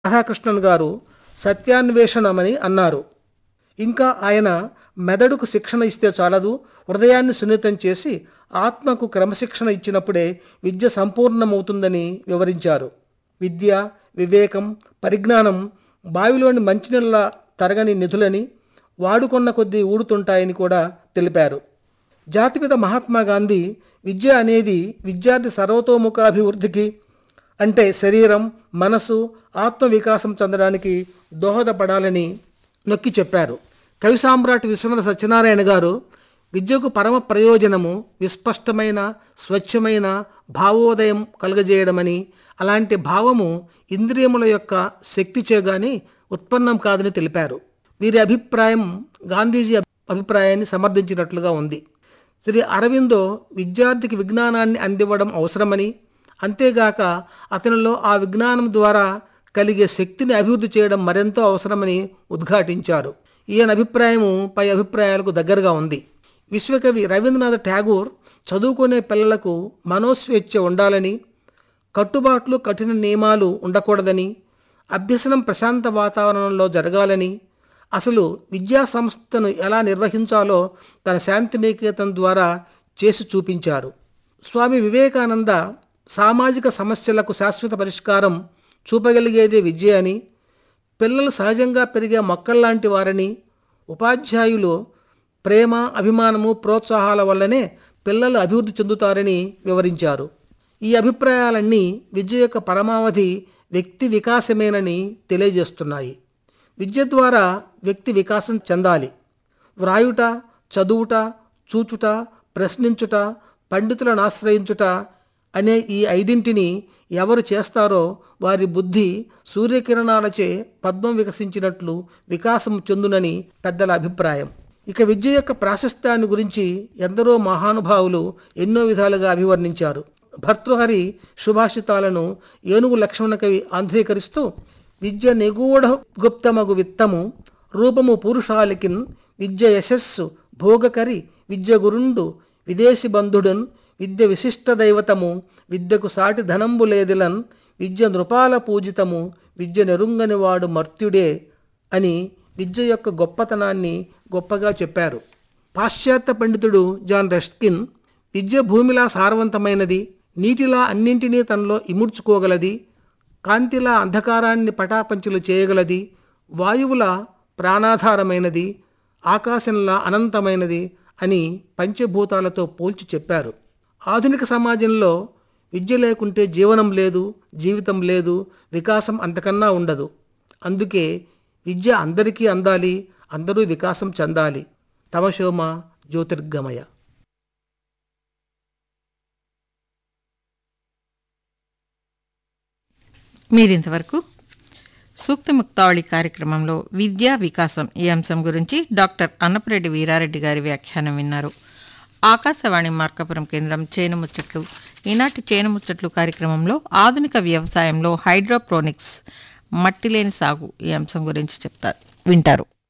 రాధాకృష్ణన్ గారు సత్యాన్వేషణమని అన్నారు ఇంకా ఆయన మెదడుకు శిక్షణ ఇస్తే చాలదు హృదయాన్ని సున్నితం చేసి ఆత్మకు క్రమశిక్షణ ఇచ్చినప్పుడే విద్య సంపూర్ణమవుతుందని వివరించారు విద్య వివేకం పరిజ్ఞానం బావిలోని మంచినీళ్ళ తరగని నిధులని వాడుకొన్న కొద్దీ ఊడుతుంటాయని కూడా తెలిపారు జాతిపిత మహాత్మా గాంధీ విద్య అనేది విద్యార్థి సర్వతోముఖాభివృద్ధికి అంటే శరీరం మనసు ఆత్మ వికాసం చెందడానికి దోహదపడాలని నొక్కి చెప్పారు కవి సామ్రాట్ విశ్వనాథ సత్యనారాయణ గారు విద్యకు పరమ ప్రయోజనము విస్పష్టమైన స్వచ్ఛమైన భావోదయం కలుగజేయడమని అలాంటి భావము ఇంద్రియముల యొక్క శక్తిచే గాని ఉత్పన్నం కాదని తెలిపారు వీరి అభిప్రాయం గాంధీజీ అభిప్రాయాన్ని సమర్థించినట్లుగా ఉంది శ్రీ అరవిందో విద్యార్థికి విజ్ఞానాన్ని అందివ్వడం అవసరమని అంతేగాక అతనిలో ఆ విజ్ఞానం ద్వారా కలిగే శక్తిని అభివృద్ధి చేయడం మరెంతో అవసరమని ఉద్ఘాటించారు ఈయన అభిప్రాయము పై అభిప్రాయాలకు దగ్గరగా ఉంది విశ్వకవి రవీంద్రనాథ్ ఠాగూర్ చదువుకునే పిల్లలకు మనోస్వేచ్ఛ ఉండాలని కట్టుబాట్లు కఠిన నియమాలు ఉండకూడదని అభ్యసనం ప్రశాంత వాతావరణంలో జరగాలని అసలు విద్యా సంస్థను ఎలా నిర్వహించాలో తన శాంతినికేతన్ ద్వారా చేసి చూపించారు స్వామి వివేకానంద సామాజిక సమస్యలకు శాశ్వత పరిష్కారం చూపగలిగేదే విద్య అని పిల్లలు సహజంగా పెరిగే మొక్కల్లాంటి వారని ఉపాధ్యాయులు ప్రేమ అభిమానము ప్రోత్సాహాల వల్లనే పిల్లలు అభివృద్ధి చెందుతారని వివరించారు ఈ అభిప్రాయాలన్నీ విద్య యొక్క పరమావధి వ్యక్తి వికాసమేనని తెలియజేస్తున్నాయి విద్య ద్వారా వ్యక్తి వికాసం చెందాలి వ్రాయుట చదువుట చూచుట ప్రశ్నించుట పండితులను ఆశ్రయించుట అనే ఈ ఐదింటిని ఎవరు చేస్తారో వారి బుద్ధి సూర్యకిరణాలచే పద్మం వికసించినట్లు వికాసం చెందునని పెద్దల అభిప్రాయం ఇక విద్య యొక్క ప్రాశస్త్యాన్ని గురించి ఎందరో మహానుభావులు ఎన్నో విధాలుగా అభివర్ణించారు భర్తృహరి సుభాషితాలను ఏనుగు లక్ష్మణ కవి ఆంధ్రీకరిస్తూ విద్య నిగూఢ గుప్తమగు విత్తము రూపము పురుషాలికిన్ విద్య యశస్సు భోగకరి విద్య గురుండు విదేశీ బంధుడున్ విద్య విశిష్ట దైవతము విద్యకు సాటి ధనంబు లేదిలన్ విద్య నృపాల పూజితము విద్య నెరుంగనివాడు మర్త్యుడే అని విద్య యొక్క గొప్పతనాన్ని గొప్పగా చెప్పారు పాశ్చాత్య పండితుడు జాన్ రెస్కిన్ విద్య భూమిలా సారవంతమైనది నీటిలా అన్నింటినీ తనలో ఇముడ్చుకోగలది కాంతిలా అంధకారాన్ని పటాపంచులు చేయగలది వాయువుల ప్రాణాధారమైనది ఆకాశంలా అనంతమైనది అని పంచభూతాలతో పోల్చి చెప్పారు ఆధునిక సమాజంలో విద్య లేకుంటే జీవనం లేదు జీవితం లేదు వికాసం అంతకన్నా ఉండదు అందుకే విద్య అందరికీ అందాలి అందరూ వికాసం చెందాలి తమశోమ జ్యోతిర్గమయ మీరింతవరకు సూక్త ముక్తావళి కార్యక్రమంలో విద్యా వికాసం ఈ అంశం గురించి డాక్టర్ అన్నపరెడ్డి వీరారెడ్డి గారి వ్యాఖ్యానం విన్నారు ఆకాశవాణి మార్కాపురం కేంద్రం చేను ముచ్చట్లు ఈనాటి చేను ముచ్చట్లు కార్యక్రమంలో ఆధునిక వ్యవసాయంలో హైడ్రోప్రోనిక్స్ మట్టిలేని సాగు ఈ అంశం గురించి చెప్తారు వింటారు